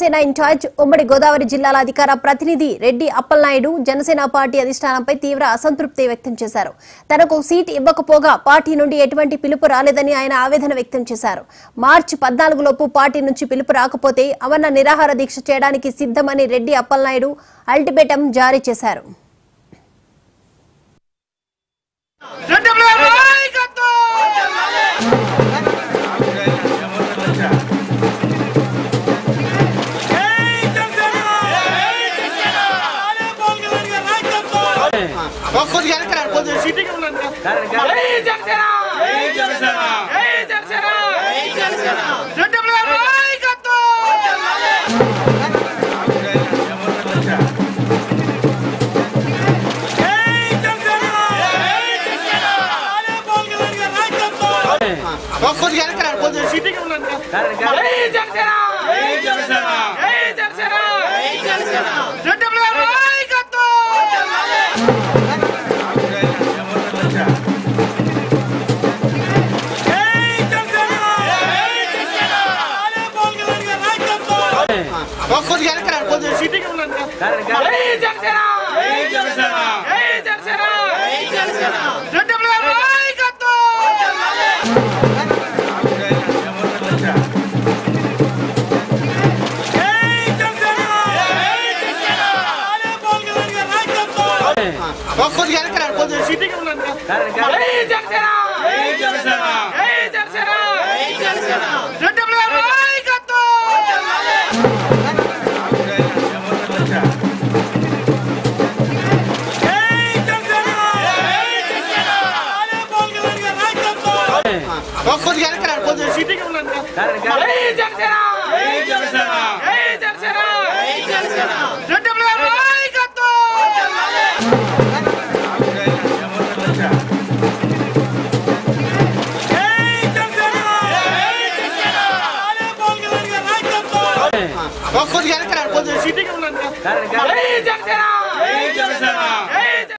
Janasena incharge ఉమ్మడి గోదావరి జిల్లాల అధికార ప్రతినిధి రెడ్డి అప్పలనాయుడు జనసేన పార్టీ అధిష్టానంపై తీవ్ర అసంతృప్తి వ్యక్తం చేశారు తనకు సీట్ ఇవ్వకపోగా పార్టీ నుండి ఎటువంటి పిలుపు రాలేదని ఆయన ఆవేదన వ్యక్తం చేశారు మార్చి పద్నాలుగులోపు పార్టీ నుంచి పిలుపు రాకపోతే అమరణ నిరాహార దీక్ష చేయడానికి సిద్ధమని రెడ్డి అప్పలనాయుడు అల్టిమేటం జారీ చేశారు రెడ్డిపుల నాయకత్వం జై జనసేన జై జనసేన ఆలే పవన్ కళ్యాణ్ గారి నాయకత్వం కొద్దిగా వెనకరా కొద్దిగా సీటింగ్ ఉండండి జై జనసేన జై జనసేన జై జనసేన జై జనసేన రెడ్డిపుల నాయకత్వం జై జనసేన జై జనసేన ఆలే పవన్ కళ్యాణ్ గారి నాయకత్వం కొద్దిగా వెనకరా కొద్దిగా సీటింగ్ ఉండండి జై జనసేన జై జనసేన జై జనసేన జై జనసేన రెడ్డిపుల నాయకత్వం జై జనసేన జై జనసేన ఆలే పవన్ కళ్యాణ్ గారి నాయకత్వం కొద్దిగా వెనకరా కొద్దిగా సీటింగ్ ఉండండి జై జనసేన జై జనసేన జై జనసేన జై జనసేన రెడ్డిపుల నాయకత్వం జై జనసేన జై జనసేన ఆలే పవన్ కళ్యాణ్ గారి నాయకత్వం కొద్దిగా వెనకరా కొద్దిగా సీటింగ్ ఉండండి జై జనసేన జై జనసేన జై జనసేన జై జనసేన రెడ్డిపుల నాయకత్వం జై జనసేన జై జనసేన ఆలే పవన్ కళ్యాణ్ గారి నాయకత్వం కొద్దిగా వెనకరా కొద్దిగా సీటింగ్ ఉండండి జై జనసేన జై జనసేన జై జనసేన జై జనసేన రెడ్డిపుల నాయకత్వం జై జనసేన జై జనసేన ఆలే పవన్ కళ్యాణ్ గారి నాయకత్వం కొద్దిగా వెనకరా కొద్దిగా సీటింగ్ ఉండండి జై జనసేన జై జనసేన జై